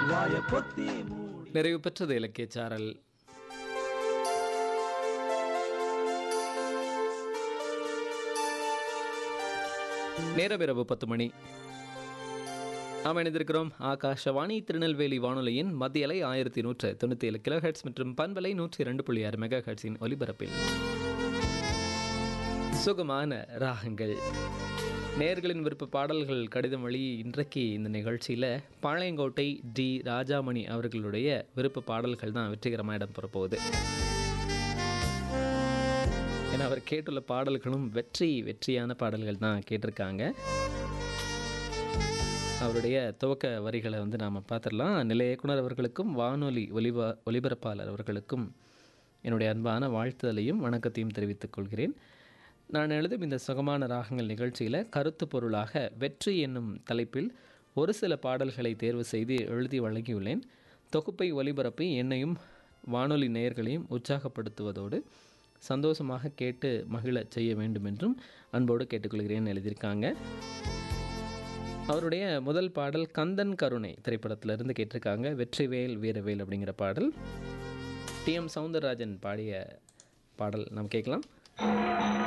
வாய பொத்தி மூடி நிறைவு பெற்றது இலக்கிய சாரல் நேரம் இரவு பத்து மணி நாம் இணைந்திருக்கிறோம் ஆகாஷவாணி திருநெல்வேலி வானொலியின் மத்திய அலை ஆயிரத்தி நூற்று தொண்ணூற்றி ஏழு கிலோ ஹெட்ஸ் மற்றும் பண்பலை நூற்றி இரண்டு புள்ளி ஆறு மெகா ஹெட்ஸின் ஒலிபரப்பில் சுகமான ராகங்கள் நேர்களின் விருப்ப பாடல்கள் கடிதம் வழி இன்றைக்கு இந்த நிகழ்ச்சியில் பாளையங்கோட்டை டி ராஜாமணி அவர்களுடைய விருப்ப பாடல்கள் தான் வெற்றிகரமாக இடம்பெற போகுது ஏன்னா அவர் கேட்டுள்ள பாடல்களும் வெற்றி வெற்றியான பாடல்கள் தான் கேட்டிருக்காங்க அவருடைய துவக்க வரிகளை வந்து நாம் பார்த்துடலாம் நிலைய இயக்குனர் அவர்களுக்கும் வானொலி ஒலிப ஒலிபரப்பாளர் அவர்களுக்கும் என்னுடைய அன்பான வாழ்த்துதலையும் வணக்கத்தையும் தெரிவித்துக் கொள்கிறேன் நான் எழுதும் இந்த சுகமான ராகங்கள் நிகழ்ச்சியில் கருத்து பொருளாக வெற்றி என்னும் தலைப்பில் ஒரு சில பாடல்களை தேர்வு செய்து எழுதி வழங்கியுள்ளேன் தொகுப்பை ஒலிபரப்பி என்னையும் வானொலி நேயர்களையும் உற்சாகப்படுத்துவதோடு சந்தோஷமாக கேட்டு மகிழ செய்ய வேண்டும் என்றும் அன்போடு கேட்டுக்கொள்கிறேன் எழுதியிருக்காங்க அவருடைய முதல் பாடல் கந்தன் கருணை திரைப்படத்திலிருந்து கேட்டிருக்காங்க வெற்றிவேல் வீரவேல் அப்படிங்கிற பாடல் டி எம் சவுந்தரராஜன் பாடிய பாடல் நாம் கேட்கலாம்